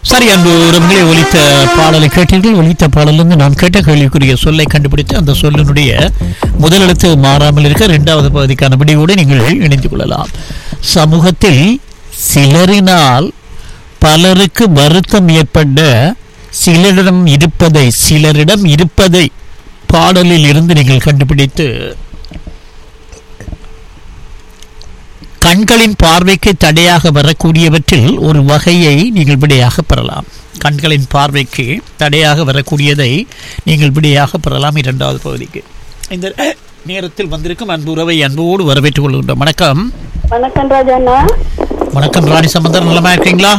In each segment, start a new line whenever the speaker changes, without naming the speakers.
சரி அன்பு உறவுகளை ஒலித்த பாடலை கேட்டீர்கள் ஒலித்த பாடலிருந்து நாம் கேட்ட கேள்விக்குரிய சொல்லை கண்டுபிடித்து அந்த சொல்லினுடைய முதல் எழுத்து மாறாமல் இருக்க இரண்டாவது பகுதிக்கான விடிவோடு நீங்கள் இணைந்து கொள்ளலாம் சமூகத்தில் சிலரினால் பலருக்கு வருத்தம் ஏற்பட்ட சிலரிடம் இருப்பதை சிலரிடம் இருப்பதை பாடலில் இருந்து நீங்கள் கண்டுபிடித்து கண்களின் பார்வைக்கு தடையாக வரக்கூடியவற்றில் ஒரு வகையை நீங்கள் விடையாக பெறலாம் கண்களின் பார்வைக்கு தடையாக வரக்கூடியதை நீங்கள் விடையாக பெறலாம் இரண்டாவது பகுதிக்கு இந்த நேரத்தில் வந்திருக்கும் அன்பு உறவை அன்போடு வரவேற்றுக் கொள்கின்றோம் வணக்கம்
வணக்கம் ராஜாண்ணா
வணக்கம் ராணி சம்பந்தர் நலமா இருக்கீங்களா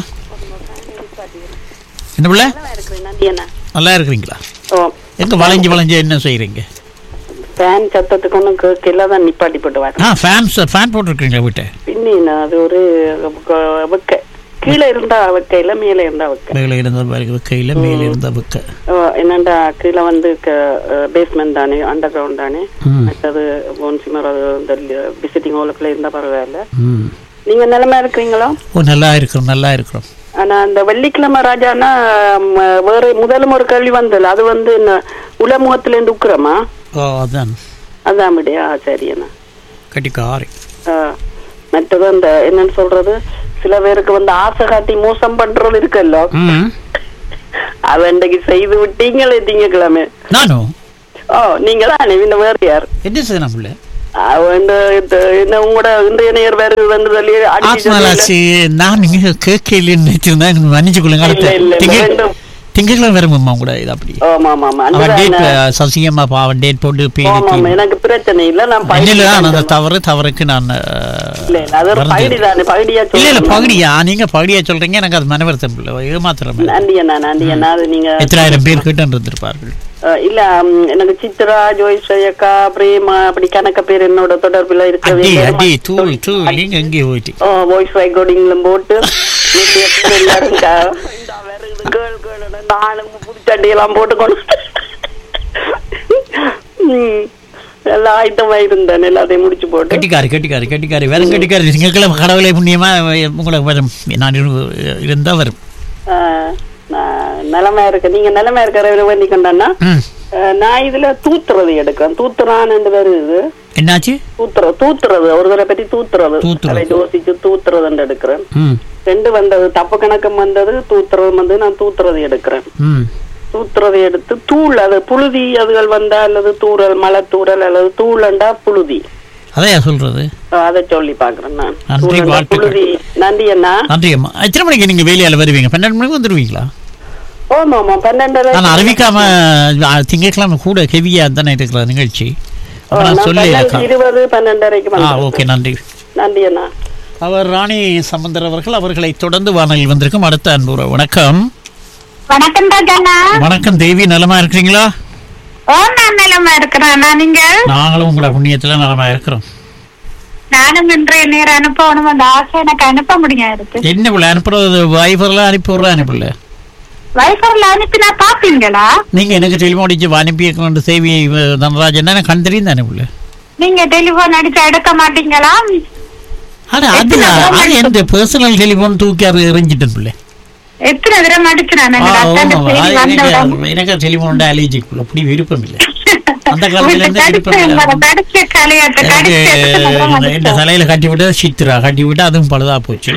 என்ன பிள்ளை
இருக்கிறேன் நன்றி அண்ணா
நல்லா இருக்கிறீங்களா
ஓ
எங்க வளைஞ்சு வளைஞ்சு என்ன செய்றீங்க
ஃபேன் சத்தத்துக்கு ஒன்றும் கேட்கல தான் நிப்பாட்டி போட்டு வரேன்
ஆ ஃபேன் ஃபேன் போட்டிருக்கீங்களா வீட்டை
பின்ன அது ஒரு க- வெக்க கீழே இருந்தா வெக்கையில மேலே இருந்தா வெக்க
மேலே இருந்த கையில் மேலே இருந்த புக்க
ஓ, என்னண்டா கீழே வந்து பேஸ்மெண்ட் தானே அண்டர் கிரவுண்ட் தானே
ம்
மற்றது போன்சிமர் அது இந்த விசிட்டிங் ஹாலுக்குள்ள இருந்தா பரவாயில்ல
ம்
நீங்க நிலைமை இருக்கிறீங்களா
ஓ நல்லா இருக்கிறோம் நல்லா இருக்கிறோம்
ஆனா அந்த வெள்ளிக்கிழமை ராஜானா ம, வேற முதலும் ஒரு கேள்வி வந்தது அது வந்து என்ன உலமுகத்துல இருந்து உக்குறமா
ஓ அதான்
அதான் விடையா சரி அண்ணா
கட்டிக்காரி
ஆ, மற்றது அந்த என்னன்னு சொல்றது சில பேருக்கு வந்து ஆசை காட்டி மோசம் பண்றது இருக்குல்ல
ம்
அதை இன்றைக்கு செய்து விட்டீங்களே திங்கக்கிழமை
நானும்
ஓ நீங்க தானே இந்த வேற யார்
என்ன செய்யணும் பிள்ளை
அவ இந்த இந்த என்ன உங்களோட இன்றைய நேர் வேறு வந்து சொல்லி அடிச்சு சொல்லி-
ஆத்மலாசி நான் நீங்க கேட்கலன்னு நினைச்சிருந்தேன் மன்னிச்சு கொள்ளுங்க
இல்ல,
அடுத்த
இல்ல,
திங்க
வேண்டும்.
திங்கக்கிழமை வருமாம்மா கூட இது அப்படி
ஆமா ஆமா ஆமா
அவன்
அந்த
டேட்
நான்-
சசிகம்மா அவன் டேட் போட்டு
ஆமா ஆமா
பேருக்கு
எனக்கு பிரச்சனை இல்ல நான்
இல்ல
பகுடி
இல்ல
தான்
அந்த
சொல்றேன்.
தவறு தவறுக்கு நான்
இல்ல இல்ல அது ஒரு
வருந்தேன்.
பகுடி தானே பகுடியா
இல்ல இல்ல
சொல்றேன்
பகுடியா நீங்க பகுடியா சொல்றீங்க எனக்கு அது மனவருத்தம் இல்லை ஏமாத்திரம்
நன்றி அண்ணா நன்றி அண்ணா அது நீங்க
எத்தனாயிரம் பேர் கிட்ட இருந்திருப்பார்கள்
அஹ் இல்ல ம், எனக்கு சித்ரா ஜோய் ஸ்ரேயக்கா பிரேமா அப்படி கணக்க பேர் என்னோட தொடர்புல
அடி
இருக்கிறது
அடி தூ தூ நீங்க எங்கே போயிட்டு
வாய்ஸ் ரெக்கார்டிங்ல போட்டு வீட்டுல எப்படி எல்லாரும் க- இந்த வருது, girl, girl ன்னு நானும் புதுச்சண்டையெல்லாம் போட்டு கொண்டு ம், எல்லா ஐட்டமா இருந்தேன் எல்லாத்தையும் முடிச்சு போட்டு
கட்டிக்காரு கட்டிக்காரு கட்டிக்காரு வேற கட்டிக்காரு திங்கக்கிழமை கடவுளை புண்ணியமா உங்களுக்கு வரும் நான் இரு- இருந்தா வரும்
அஹ், நான் நிலைமை இருக்க நீங்க நிலைமை இருக்கிற வேண்டி கொண்டான்னா
ம்
அஹ், நான் இதுல தூத்துறது எடுக்கிறேன் தூத்துறான்னு ரெண்டு பேரு இது
என்னாச்சு
தூத்துறது தூத்துறது ஒருவரை பத்தி தூத்துறது
தூத்துறது.
அதை யோசிச்சு தூத்துறதுன்னு எடுக்கிறேன்
ம்
ரெண்டு வந்தது தப்பு கணக்கம் வந்தது தூத்துறது வந்து நான் தூத்துறது எடுக்கிறேன்
ம்
தூத்துறதை எடுத்து தூள் அது புழுதி அதுகள் வந்தா அல்லது தூறல் மழை தூறல் அல்லது தூளண்டா புழுதி
அதையா சொல்றது
அஹ் அதை சொல்லி பாக்குறேன் நான்
நன்றி,
தூளண்டா
வாழ்த்துக்கள்.
புழுதி நன்றி அண்ணா
நன்றி அம்மா எத்தனை மணிக்கு நீங்க வேலையால வருவீங்க பன்னெண்டு மணிக்கு வந்துருவீங்களா
ஓமா ஆமா பன்னெண்டரை
நான் அறிவிக்காம ஆ, திங்கட்கிழமை கூட ஹெவியா தானே இருக்கிற நிகழ்ச்சி அப்ப நான்
நான்
சொல்லி
பன்னெண்டு இருபது பன்னெண்டரைக்கு
ஆ
வந்து
ஓகே நன்றி
நன்றி அண்ணா
அவர் ராணி சம்பந்தர் அவர்கள் அவர்களை தொடர்ந்து வானலில் வந்திருக்கும் அடுத்த அன்பு உறவு. வணக்கம்
வணக்கம் ராஜாண்ணா
வணக்கம் தேவி நலமா இருக்கிறீங்களா
ஓ நான் நிலமா இருக்கிறேன் நீங்க
நாங்களும் உங்களோட புண்ணியத்துல நலமா இருக்கிறோம்
நானும் இன்றைய நேரம் அனுப்பணும் அந்த ஆசை எனக்கு அனுப்ப முடியாது
என்ன பிள்ளை அனுப்புறது வைஃபர்லாம் அனுப்பி விடுறா அனுப்பல
வைஃபர்ல அனுப்பினா பாப்பீங்களா
நீங்க எனக்கு டெலிஃபோன் அடிச்சு அனுப்பி கொண்டு சேவி தனராஜன் எனக்கு கண் தெரியும் தானே பிள்ளை
நீங்க டெலிபோன் அடிச்சு எடுக்க மாட்டீங்களா
ஆனா அது
எத்தனை தடவை
அது எந்த பர்சனல் டெலிஃபோன் தூக்கி அது எறிஞ்சிட்டேன் பிள்ளை
எத்தனை தடவை அடிச்சு நான்
ஆ,
அத்தாண்ட
ஆமா.
செய்தி
அது
வந்த உடனே
எனக்கு எனக்கு டெலிஃபோன் அலர்ஜிக் அப்படி விருப்பம் இல்லை அந்த காலத்துல
வீட்டை
இருந்து
கடிச்சு,
விருப்பம் இல்லை.
உங்களை கடிச்ச கலையாட்ட
எனக்கு
கடிச்சு எத்தனை தடவை
இந்த
அடிச்சேன்.
தலையில கட்டி விட்டு சித்ரா கட்டி விட்டு அதுவும் பழுதா போச்சு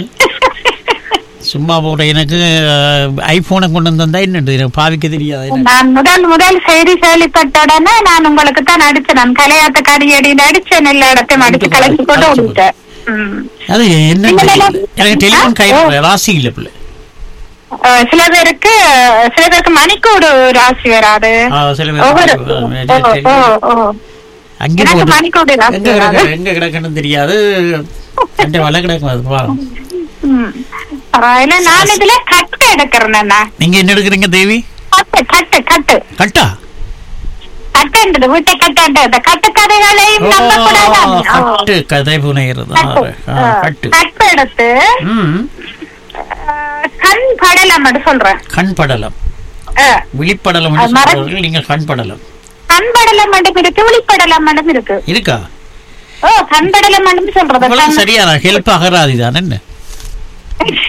சும்மா போட எனக்கு ஐபோனை கொண்டு வந்தா என்னது எனக்கு பாவிக்க தெரியாது எனக்கு.
நான் முதல் முதல் செய்தி கேள்விப்பட்ட உடனே நான் உங்களுக்கு தான் அடிச்சேன் நான் கலையாத்த கடியடியில் அடிச்சேன் எல்லா இடத்தையும் அடிச்சு கலைச்சு கொண்டு
அடிச்சு
விட்டேன் ம்.
அது என்ன
இல்ல, இல்ல,
தெரியல. எனக்கு டெலிஃபோன் கை
ஓ.
ராசி இல்லை பிள்ளை
அஹ் சில பேருக்கு சில பேருக்கு மணிக்கூடு ராசி வராது
ஆ, சில
ஒவ்வொரு
பேர்
ஓ, ஓ, ஓ.
அங்கே
எனக்கு
போகுது.
மணிக்கூடு ராசி
எங்க
வராது
கிடக்கு எங்க கிடக்குன்னு தெரியாது எந்த வலை கிடக்கும் அது பாருங்க
ம். பரவாயில்ல நான் இதுல கட்டு எடுக்கிறேன்
நீங்க என்ன எடுக்கிறீங்க தேவி
கட்டு கட்டு கட்டு
கட்டா
கட்டுன்றது வீட்டை கட்டுன்றது கட்டு கதைகளையும்
ஓ,
நம்ப கூடாது
கட்டு கதை புனைகிறது கட்டு
கட்டு எடுத்து
ம்
அஹ், கண் படலம் மட்டும் சொல்றேன்
கண் படலம்
அஹ்,
விழிப்படலம்
அது மர-
சொல்றவர்கள் நீங்கள் கண் படலம்
கண் படலம் மட்டும் இருக்கு ஒளிப்படலம் மட்டும் இருக்கு
இருக்கா
ஓ கண் படலம் மட்டும் சொல்றது
உங்களுக்கு
கண்-
சரியான ஹெல்ப் அகராதி தான் என்ன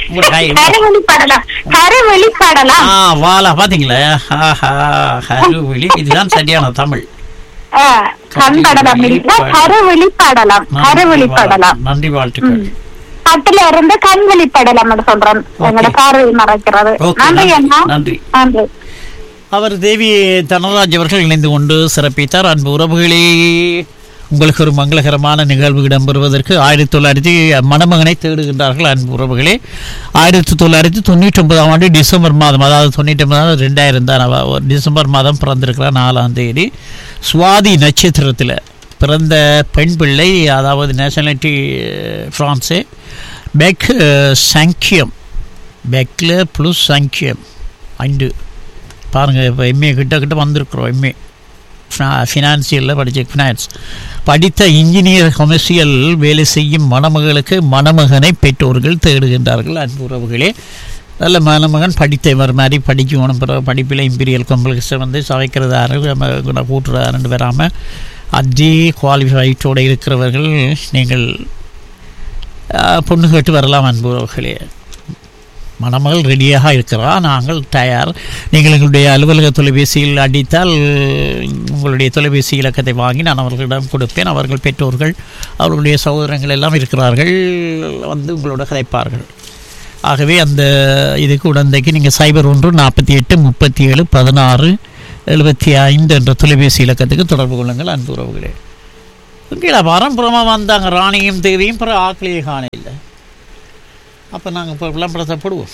உங்களோட கை
கருவெளி படலம் கருவெளி படலம்
ஆ வாலா பாத்தீங்களா ஆஹா கருவிழி இதுதான் சரியான தமிழ்
ஆ, கண்படலம் இல்ல கருவெளி படலம் கருவெளி படலம்
நன்றி வாழ்த்துக்கள்
பட்டுல இருந்து கண்வெளி படலம் சொல்றேன் எங்களோட பார்வை மறைக்கிறது
Okay,
நன்றி
நன்றி.
அண்ணா
நன்றி.
நன்றி
அவர் தேவி தனராஜ் அவர்கள் இணைந்து கொண்டு சிறப்பித்தார் அன்பு உறவுகளே உங்களுக்கு ஒரு மங்களகரமான நிகழ்வு இடம்பெறுவதற்கு ஆயிரத்தி தொள்ளாயிரத்தி மணமகனை தேடுகின்றார்கள் அன்பு உறவுகளே ஆயிரத்தி தொள்ளாயிரத்தி தொண்ணூற்றி ஒன்பதாம் ஆண்டு டிசம்பர் மாதம் அதாவது தொண்ணூற்றி ஒன்பதாம் ரெண்டாயிரம் தான் அவ ஒரு டிசம்பர் மாதம் பிறந்திருக்கிறார் நாலாம் தேதி சுவாதி நட்சத்திரத்தில் பிறந்த பெண் பிள்ளை அதாவது நேஷனாலிட்டி ஃப்ரான்ஸு பெக் சங்கியம் பெக்கில் ப்ளஸ் சங்கியம் ஐந்து பாருங்கள் இப்போ எம்ஏ கிட்ட கிட்ட வந்திருக்கிறோம் எம்ஏ ஃபினான்சியலில் படித்த ஃபினான்ஸ் படித்த இன்ஜினியர் கமர்ஷியல் வேலை செய்யும் மணமகளுக்கு மணமகனை பெற்றோர்கள் தேடுகின்றார்கள் அன்பு உறவுகளே நல்ல மணமகன் படித்தவர் மாதிரி படிக்கணும் பிறகு படிப்பில் இம்பீரியல் காம்ப்ளெக்ஸை வந்து சவைக்கிறதாரு கூட்டுறாருன்னு வராமல் அதே குவாலிஃபைட்டோடு இருக்கிறவர்கள் நீங்கள் ஆஹ், பொண்ணு கேட்டு வரலாம் அன்பு உறவுகளே மணமகள் ரெடியாக இருக்கிறா நாங்கள் தயார் நீங்கள் எங்களுடைய அலுவலக தொலைபேசியில் அடித்தால் உங்களுடைய தொலைபேசி இலக்கத்தை வாங்கி நான் அவர்களிடம் கொடுப்பேன் அவர்கள் பெற்றோர்கள் அவர்களுடைய சகோதரங்கள் எல்லாம் இருக்கிறார்கள் வந்து உங்களோட கதைப்பார்கள் ஆகவே அந்த இதுக்கு உடந்தைக்கு நீங்கள் சைபர் ஒன்று நாற்பத்தி எட்டு முப்பத்தி ஏழு பதினாறு எழுபத்தி ஐந்து என்ற தொலைபேசி இலக்கத்துக்கு தொடர்பு கொள்ளுங்கள் அன்பு உறவுகளே கீழே பரம்புறமாக வந்தாங்க ராணியும் தேவியும் பிறகு ஆக்கிலேயே காண இல்லை அப்போ நாங்கள் இப்போ விளம்பரத்தை போடுவோம்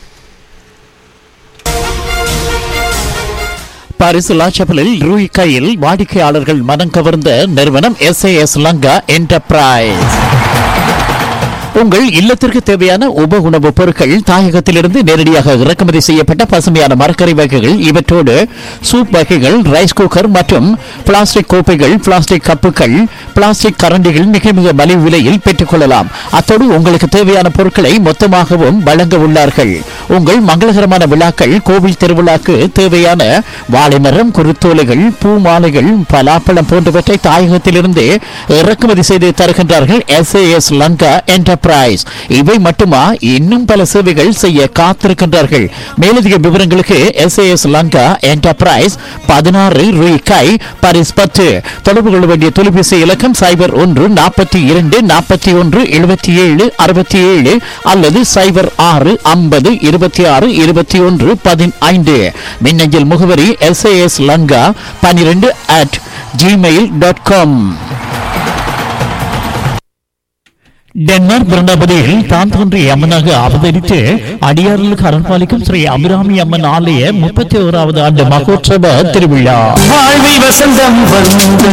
பாரிசுலா செப்பலில் ரூய் கையில் வாடிக்கையாளர்கள் மனம் கவர்ந்த நிறுவனம் எஸ்ஏஎஸ் லங்கா என்டர்பிரைஸ் உங்கள் இல்லத்திற்கு தேவையான உப உணவுப் பொருட்கள் தாயகத்திலிருந்து நேரடியாக இறக்குமதி செய்யப்பட்ட பசுமையான மரக்கறி வகைகள் இவற்றோடு சூப் வகைகள் ரைஸ் குக்கர் மற்றும் பிளாஸ்டிக் கோப்பைகள் பிளாஸ்டிக் கப்புகள் பிளாஸ்டிக் கரண்டிகள் மிக மிக மலிவு விலையில் பெற்றுக்கொள்ளலாம் அத்தோடு உங்களுக்கு தேவையான பொருட்களை மொத்தமாகவும் வழங்க உள்ளார்கள் உங்கள் மங்களகரமான விழாக்கள் கோவில் திருவிழாக்கு தேவையான வாழைமரம் குருத்தோலைகள் பூ மாலைகள் பலாப்பழம் போன்றவற்றை தாயகத்திலிருந்து இறக்குமதி செய்து தருகின்றார்கள் எஸ்ஏஎஸ் லங்கா என்டர்பிரைஸ் இவை மட்டுமா இன்னும் பல சேவைகள் செய்ய காத்திருக்கின்றார்கள் மேலதிக விவரங்களுக்கு எஸ்ஏஎஸ் லங்கா என்டர்பிரைஸ் பதினாறு ரூபாய் பாரிஸ் பத்து தொடர்பு கொள்ள வேண்டிய தொலைபேசி இலக்கம் சைபர் ஒன்று நாற்பத்தி இரண்டு நாற்பத்தி ஒன்று எழுபத்தி ஏழு அறுபத்தி ஏழு அல்லது சைபர் ஆறு ஐம்பது இருபத்தி ஆறு இருபத்தி ஒன்று பதினைந்து மின்னஞ்சல் முகவரி எஸ்ஏஎஸ் லங்கா பன்னிரெண்டு at Gmail dot com
Denmark பிருந்தாபதியில் தான் தோன்றிய அம்மனாக அவதரித்து அடியார்களுக்கு அரண்பாலிக்கும் ஸ்ரீ அபிராமி அம்மன் ஆலய முப்பத்தி ஓராவது ஆண்டு மகோற்சவ திருவிழா
வாழ்வில் வசந்தம் வந்து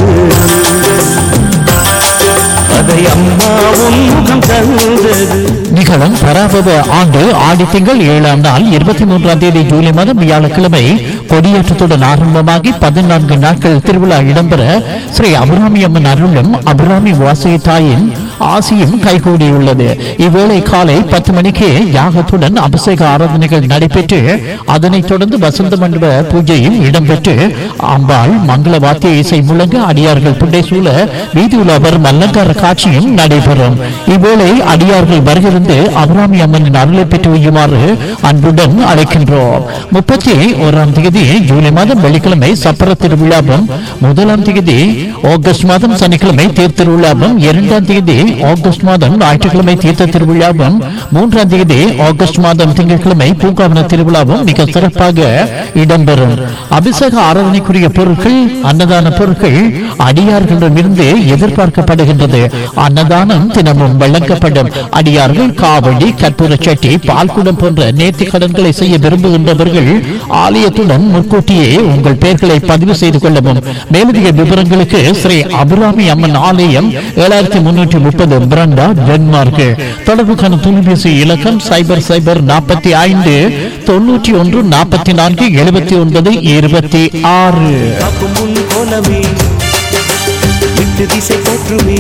அதை அம்மாவும் முகம் தந்தது
நிகழும் பராபவ ஆண்டு ஆடி திங்கள் ஏழாம் நாள் இருபத்தி மூன்றாம் தேதி ஜூலை மாதம் வியாழக்கிழமை கொடியேற்றத்துடன் ஆரம்பமாகி பதினான்கு நாட்கள் திருவிழா இடம்பெற ஸ்ரீ அபிராமி அம்மன் அருளும் அபிராமி வாசகி தாயின் ஆசியும் கைகூடியுள்ளது இவ்வேளை காலை பத்து மணிக்கு யாகத்துடன் அபிஷேக ஆராதனைகள் நடைபெற்று அதனைத் தொடர்ந்து வசந்த மண்டப பூஜையும் இடம்பெற்று அம்பாள் மங்கள வாத்திய இசை முழங்க அடியார்கள் புண்டை சூழ வீதி உலா வரும் அலங்கார காட்சியும் நடைபெறும் இவ்வேளை அடியார்கள் வருகிருந்து அபிராமி அம்மனின் அருளை பெற்று வையுமாறு அன்புடன் அழைக்கின்றோம் முப்பத்தி ஓராம் தேதி ஜூலை மாதம் வெள்ளிக்கிழமை சப்பர திருவிழாவும் முதலாம் தேதி ஆகஸ்ட் மாதம் சனிக்கிழமை தேர் திருவிழாவும் இரண்டாம் தேதி ஆகஸ்ட் மாதம் ஞாயிற்றுக்கிழமை தீர்த்த திருவிழாவும் மூன்றாம் தேதி ஆகஸ்ட் மாதம் திங்கட்கிழமை பூங்காவன திருவிழாவும் மிக சிறப்பாக இடம்பெறும் அபிஷேக ஆராதனைக்குரிய பொருட்கள் அன்னதான பொருட்கள் அடியார்களிடமிருந்து எதிர்பார்க்கப்படுகின்றது அன்னதானம் தினமும் வழங்கப்படும் அடியார்கள் காவடி கற்பூர சட்டி பால்குடம் போன்ற நேர்த்தி கடன்களை செய்ய விரும்புகின்றவர்கள் ஆலயத்துடன் முன்கூட்டியே உங்கள் பெயர்களை பதிவு செய்து கொள்ளவும் மேலதிக விவரங்களுக்கு ஸ்ரீ அபிராமி அம்மன் ஆலயம் ஏழாயிரத்தி முன்னூற்றி முப்பது பிரண்டா டென்மார்க் தொடர்புக்கான தொலைபேசி இலக்கம் சைபர் சைபர் நாற்பத்தி ஐந்து தொண்ணூற்றி ஒன்று நாற்பத்தி நான்கு எழுபத்தி ஒன்பது இருபத்தி ஆறு
காக்கும் முன் கோலமே விட்டு திசை போற்றுமே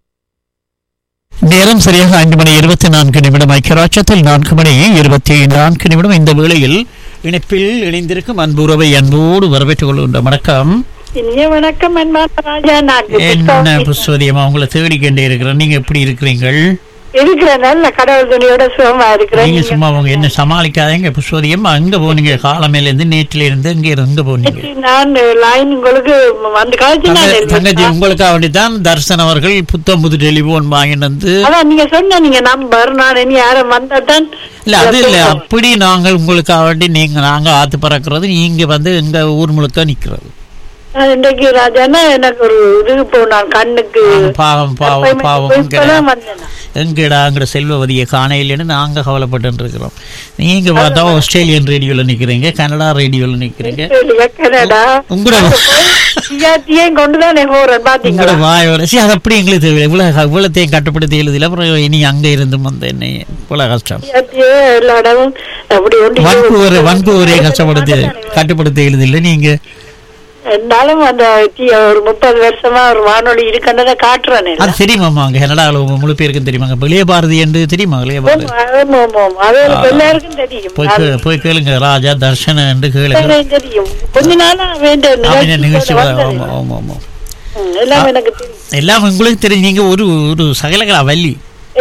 நேரம் சரியாக ஐந்து மணி இருபத்தி நான்கு நிமிடம் ஐக்கியராட்சத்தில் நான்கு மணி இருபத்தி நான்கு நிமிடம் இந்த வேளையில் இணைப்பில் இணைந்திருக்கும் அன்புறவை அன்போடு வரவேற்றுக் கொள்கின்ற வணக்கம்
இனிய வணக்கம் அன்பான ராஜா நான்
என்ன புஸ்வதியமா உங்களை தேடிக்கொண்டே இருக்கிறேன் நீங்க எப்படி இருக்கிறீங்கள்
இருக்கிறேன் நல்ல கடவுள் துணியோட சுகமா இருக்கிறேன்
நீங்க
நீங்க
சும்மா அவங்க என்ன சமாளிக்காதீங்க புஷ்பதியம்மா எங்க போனீங்க காலமேல இருந்து நேற்றுல இருந்து எங்க இருந்து எங்க போனீங்க
நான் லைன் உங்களுக்கு அந்த காலத்துல
தங்க-
நான்
தங்கச்சி உங்களுக்காக வேண்டிதான் தர்சன் அவர்கள் புத்தம் புது டெலிபோன் வாங்கிட்டு வந்து
அதான் நீங்க சொன்ன நீங்க நம்பர் நான் இனி யாரும் வந்தாதான்
இல்ல அது இல்ல அப்படி நாங்கள் உங்களுக்காக வேண்டி நீங்க நாங்க ஆத்து பறக்கிறது நீங்க வந்து எங்க ஊர் முழுக்க நிக்கிறது
நான் இன்றைக்கு ராஜானா எனக்கு ஒரு இது போனான் கண்ணுக்கு
பாவம் பாவம் பாவம்
இப்பதான் வந்தேன் நான்.
எங்கடா அங்கட செல்வவதியை காண இல்லைன்னு நாங்க கவலைப்பட்டு இருக்கிறோம் நீங்க பார்த்தா ஆஸ்திரேலியன் ரேடியோல நிக்கிறீங்க கனடா ரேடியோல நிக்கிறீங்க
இல்லையா, கனடா
உங்களோட
சியாத்தியும் கொண்டுதான் எங்க போறேன்
உங்களோட
பாத்தீங்களா
வாயோட சரி அது அப்படி எங்களுக்கு தேவை இவ்வளவு இவ்வளத்தையும் கட்டுப்படுத்தி எழுதில அப்புறம் இனி அங்க இருந்து வந்த என்ன இவ்வளவு கஷ்டம்
சியாத்தியே எல்லா இடமும் அப்படி ஒன்று
வன்புவரை வன்புவரை கஷ்டப்படுத்தி கட்டுப்படுத்தி எழுதில்ல நீங்க
இருந்தாலும் அந்த டி- ஒரு முப்பது வருஷமா ஒரு வானொலி இருக்குன்றத காட்டுறேன்
அது தெரியுமாமா அங்க கனடாவில் முழு பேருக்கும் தெரியுமாங்க இளைய பாரதி என்று தெரியுமா இளைய பாரதி
அது எனக்கு எல்லாருக்கும் தெரியும்
போய் கே- போய் கேளுங்க ராஜா தர்ஷன என்று கேளுங்க
எனக்கு தெரியும் கொஞ்ச நாளா வேண்டிய
அப்படின்னா நிகழ்ச்சி
நிகழ்ச்சி
வ-
வந்தது.
ஆமா ஆமா ஆமா
ம், எல்லாம் எனக்கு தெரியும்
எல்லாம் உங்களுக்கு தெரியும் நீங்க ஒரு ஒரு சகலகலா வள்ளி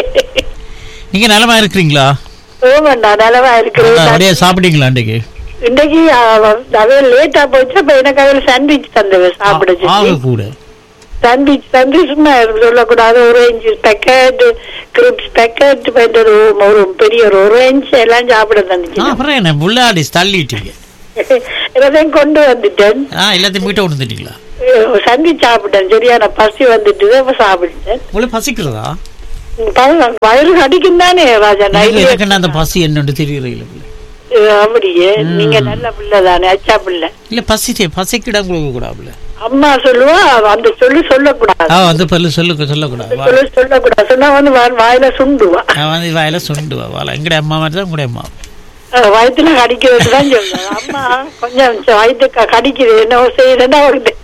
நீங்க நலமா இருக்கிறீங்களா
வேண்டா நலவா இருக்கிறேன்
அப்படியே சாப்பிட்டீங்களா அன்றைக்கு
இன்னைக்கு அவே லேட்டா போச்சு அப்ப எனக்கு அதில் சாண்ட்விச் தந்தவ சாப்பிட
ஆக
சொல்லி
கூட
சாண்ட்விச் தந்து சும்மா சொல்லக்கூடாது ஆரஞ்சு பேக்கெட் கிரிப்ஸ் பேக்கெட் ஒரு ஒரு பெரிய ஒரு ஆரஞ்சு எல்லாம் சாப்பிட
ஆ,
தந்துச்சு
அப்புறம் என்ன புள்ளாடி தள்ளிட்டீங்க
எல்லாத்தையும் கொண்டு வந்துட்டேன்
ஆ எல்லாத்தையும் வீட்டை கொண்டு வந்துட்டீங்களா
சாண்ட்விச் சாப்பிட்டேன் சரியான பசி வந்துட்டு அப்ப சாப்பிட்டேன்
உங்களுக்கு பசிக்கிறதா
பாருங்க, வயிறு கடிக்கும் தானே ராஜா
எனக்கு
நைட்டு
எனக்கு அந்த பசி என்னன்னு தெரியல
அப்படியே நீங்க நல்ல பிள்ளை தானே அச்சா பிள்ளை
இல்ல பசி பசிக்கிட உங்களுக்கு கூடாதுல
அம்மா சொல்லுவா அந்த சொல்லு சொல்லக்கூடாது
ஆ வந்து பல்லு சொல்லுக்க சொல்லக்கூடாது வா.
சொல்லு சொல்லக்கூடாது சொன்னா வந்து வா- வாயில சுண்டுவா
நான் வந்து வாயில சுண்டுவா வாழ எங்கட அம்மா மாதிரி தான் உங்களுடைய அம்மா
அஹ் வயித்துல கடிக்கிறது தான் சொல்லுவேன் அம்மா கொஞ்சம் ச- வயிற்று க- கடிக்குது என்ன செய்யறேன்னா அவருக்கு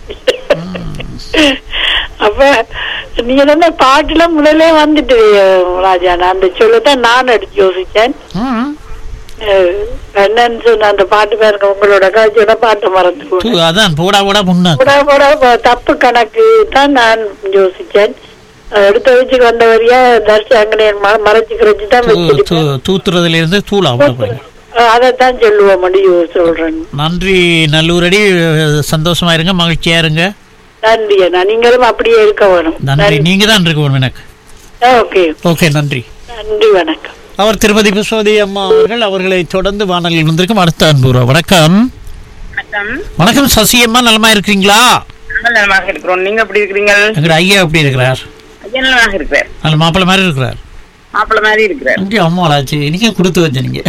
அப்ப நீங்க சொன்ன பாட்டுல முதல்ல வந்துட்டு ராஜா நான் அந்த சொல்லத்தான் நான் எடுத்து யோசிச்சேன்
ம்.
அஹ் என்னன்னு சொன்ன அந்த பாட்டு பாருங்க உங்களோட காட்சியோட பாட்டு மறந்துக்குவேன்
தூ- அதான் போடா போடா முன்னா
போடா போடா ப- தப்பு கணக்கு தான் நான் யோசிச்சேன் அதை எடுத்து வச்சு வந்த வரியா தரிசி அங்கனே மறைச்சு கிடச்சு தான் வச்சிருப்பேன்
தூத்துறதுல இருந்து தூளா விட போறீங்க
அஹ் அதைத்தான் சொல்லுவோம் முடியும் சொல்றேன்
நன்றி நல்லூரடி சந்தோஷமா இருங்க மகிழ்ச்சியா இருங்க
நன்றி அண்ணா நீங்களும் அப்படியே இருக்க வேணும்
நன்றி நீங்க தான் இருக்க வேணும் எனக்கு
ஓகே
ஓகே நன்றி
நன்றி வணக்கம்
அவர் திருமதி புஷ்பவதி அம்மா அவர்கள் அவர்களை தொடர்ந்து வானொலியில் வந்திருக்கும் அடுத்த அன்புறா வணக்கம்
வணக்கம்
வணக்கம் சசி அம்மா நலமா இருக்கிறீங்களா
நாங்கள் நலமாக இருக்கிறோம் நீங்க எப்படி இருக்கிறீங்க
எங்கட ஐயா எப்படி இருக்கிறார்
ஐயா நலமாக இருக்கிறார்
நல்ல மாப்பிள்ளை மாதிரி இருக்கிறார்
மாப்பிள்ள மாதிரி இருக்கிறார்
அங்கே அம்மாளாச்சு நீங்க கொடுத்து வச்ச நீங்க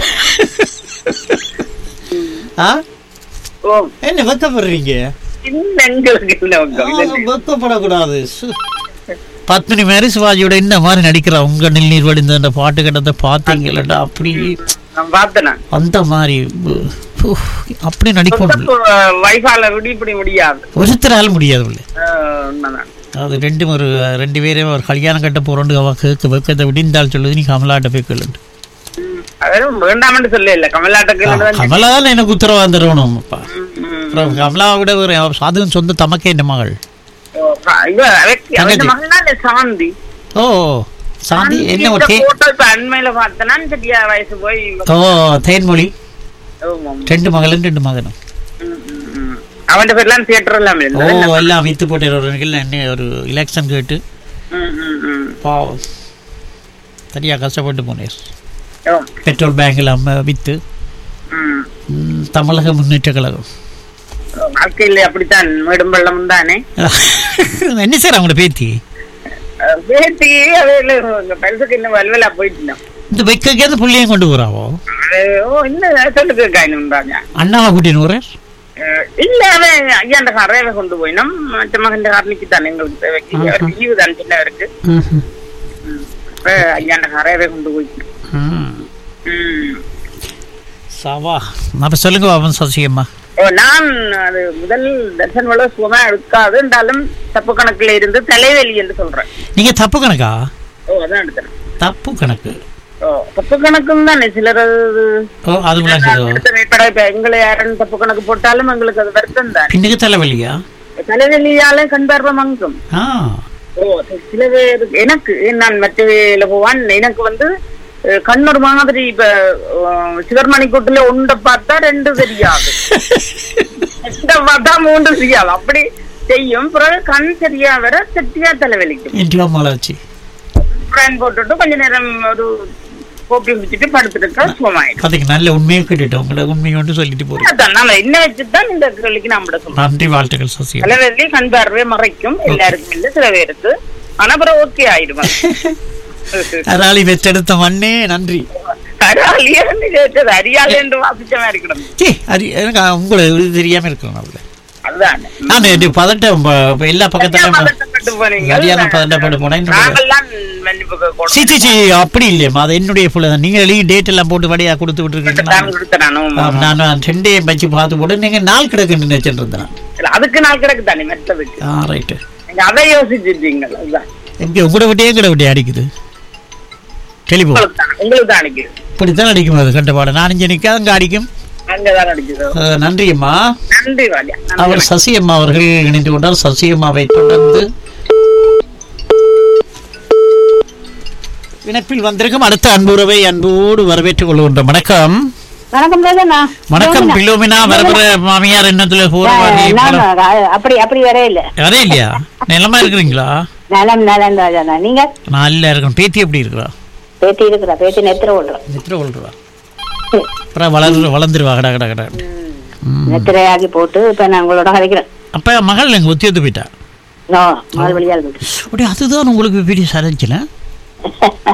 ஆ
ஓ
என்ன வெக்கப்படுறீங்க
இந்த எங்களுக்கு இல்ல வக்கம்.
ஆ,
இது
வெக்கப்படக்கூடாது சு. பத்மினி மாதிரி சிவாஜியோட இந்த மாதிரி நடிக்கிறா உங்க நீர் வடிந்த அந்த பாட்டு கட்டத்தை பார்த்தீங்களா அப்படி
நான் பார்த்தேன்
அந்த மாதிரி உஃப், அப்படி நடிக்கணும்
வைஃபால விடிப்படி முடியாது
ஒருத்தரால் முடியாது உள்ள.
அஹ், உண்மைதான்
அது ரெண்டு ஒரு ரெண்டு பேரையும் ஒரு கல்யாணம் கட்ட போறோண்டு அவ கேட்க வைக்கத்தை விடிந்தால் சொல்லுது நீ கமலாட்ட போய் கேளுண்டு
அதாவது வேண்டாம்னு சொல்ல இல்ல கமலாட்டக்கு
கமலா தான் எனக்கு உத்தரவாதம் தரணும் அப்பா அப்புறம் கமலாவை விட ஒரு அதுவும் சொந்த தமக்கே இந்த மகள் தங்கச்சி.
மகன் சாந்தி
ஓ சாந்தி என்ன ஒரு தே
போட்டோ இப்ப அண்மையில பார்த்தேன்னா சரியா வயசு போய்
ஓ தேன்மொழி
ஆமாம்.
ரெண்டு மகளும் ரெண்டு மகனும்
ம், ம், ம். அவன் பேர்லாம் தியேட்டர் எல்லாம்
ஓ
இருந்தது
எல்லாம் வித்து போட்டு ஒரு என்ன ஒரு எலெக்ஷன் கேட்டு
ம், ம், ம்.
பாவம் சரியா கஷ்டப்பட்டு போனேன்
ஓ,
பெட்ரோல் பேங்க்ல அம்ம வித்து
ம்.
ம், தமிழக முன்னேற்ற கழகம்
வாழ்க்கையில அப்படித்தான் மேடும் பள்ளமும் தானே
என்ன சார் அவங்களோட பேத்தி
அஹ் பேத்தி அவையில உங்க பரிசுக்கு இன்னும் வல்வலா போயிட்டு
இந்த வைக்கேது புள்ளையும் கொண்டு போறாவோ
ஓ இன்னும் சொல்லுக்கு காயினுன்றாங்க
அண்ணாவை கூட்டின்னு போறார்
இல்ல அவன் ஐயாண்ட காரையவே கொண்டு போயினோம் மற்ற மகன் காரணிக்கு தான் எங்களுக்கு தேவைக்கு அவருக்கு லீவு தான் சின்னவருக்கு அப்ப ஐயாண்ட காரையவே கொண்டு போயிட்டு ம்.
சவா அப்ப சொல்லுங்க அவன் சசியம்மா
ஓ, நான் அது முதல் தர்சன் வள சுகமா எடுக்காது என்றாலும் தப்பு கணக்குல இருந்து தலைவலி என்று சொல்றேன்
நீங்க தப்பு கணக்கா
ஓ அதான் எடுத்தேன்
தப்பு கணக்கு
ஓ தப்பு கணக்கும் தானே சிலர் அது
ஓ அது விளங்குதோ
அடுத்த வேட்பாளர் இப்ப எங்களை யாருன்னு தப்பு கணக்கு போட்டாலும் எங்களுக்கு அது வருத்தம் தான்
பின்னுக்கு தலைவலியா
தலைவலியால கண் பார்வை மங்கும்
ஆ
ஓ சில பேர் எனக்கு நான் மற்ற வேலை போவான் எனக்கு வந்து அஹ், கண்ணொரு மாதிரி இப்ப அஹ், சிவர்மணி கூட்டுல உண்டை பார்த்தா ரெண்டு தெரியாது ரெண்டை பார்த்தா மூன்று தெரியாது அப்படி செய்யும் பிறகு கண் சரியா வர சட்டியா தலைவலிக்கும்
இன்றைய மாலாச்சு
ஃபேன் போட்டுட்டு கொஞ்ச நேரம் ஒரு கோப்பி குடிச்சிட்டு படுத்துட்டு சுகமாயிடும்
அதுக்கு நல்ல உண்மையை கேட்டுட்டோம் உங்களை உண்மையை ஒன்று சொல்லிட்டு போறோம்
அதான் நம்ம என்ன வச்சுதான் இந்த கேள்விக்கு நம்மள சொல்றோம்
நன்றி வாழ்த்துக்கள் சசி
தலைவலி கண் பார்வை மறைக்கும் எல்லாருக்கும் இல்ல சில பேருக்கு ஆனா அப்புறம் ஓகே ஆயிடும்
அதாளி பெற்றெடுத்த மண்ணே நன்றி
அரியாலே கேட்டது அரியாலே என்று வாசிச்ச மாதிரி இருக்கணும்
சே அது எனக்கு உங்களை இது தெரியாம இருக்கலாம் அதுல
அதுதான்
நான் இது பதட்டம் ப- இப்ப எல்லா பக்கத்துலயும்
பதட்டப்பட்டு போனீங்க.
சரியான பதட்டப்பட்டு போனா என்னுடைய-
நாங்கெல்லாம் மன்னிப்பு கேட்கணும்.
சி சி சி அப்படி இல்லையம்மா அது என்னுடைய ஃபுல் தான் நீங்க எழுதி டேட் எல்லாம் போட்டு வழியா கொடுத்து
தான்
விட்டுருக்கீங்க
கொடுத்தேன் நானும்.
நான் ரெண்டே வச்சு பார்த்து போட்டு நீங்க நாள் கிடக்குன்னு நினைச்சிட்டு இருந்தேன்
இல்ல, அதுக்கு நாள் கிடக்கு தானே மெத்ததுக்கு
ஆ ரைட்டு
நீங்க அதை யோசிச்சிருக்கீங்க அதுதான்
எங்க உங்களோட விட்டே எங்கட விட்டே அடிக்குது டெலிபோன்
உங்களுக்கு தான் உங்களுக்கு தான் அடிக்குது
இப்படித்தான் அடிக்கும் அது கண்டபாடு நான் இங்கே நிற்காத அங்கே அடிக்கும்
அங்கதான் அடிக்குது
அஹ், நன்றி அம்மா
நன்றி ராஜா
அவர்
நன்றி.
சசி அம்மா அவர்கள் இணைந்து கொண்டார் சசி அம்மாவை தொடர்ந்து இணைப்பில் வந்திருக்கும் அடுத்த அன்புறவை அன்போடு வரவேற்றுக் கொள்கின்ற வணக்கம்
வணக்கம் ராஜண்ணா
வணக்கம் பிலோமினா வரவர மாமியார் என்னத்துல போராடி
அப்படி அப்படி வரே இல்ல
அதே இல்லையா நிலமா இருக்கிறீங்களா
நலம் நலம் ராஜாண்ணா நீங்க
நல்லா இருக்கணும் பேத்தி எப்படி இருக்கிறா
பேத்தி இருக்கிறா பேத்தி நெத்திர ஓடுறோம்
நித்திர கொள்றா அப்புறம் வளர்ந்து வளர்ந்துருவா கடா கடா கடா
நெத்திரையாக்கி போட்டு இப்ப நான் உங்களோட கதைக்கிறேன்
அப்ப மகள் எங்க ஒத்தியத்து போயிட்டா
நோ மால் வழியா இருக்கு
அப்படியே அதுதான் உங்களுக்கு பெரிய சரஞ்சல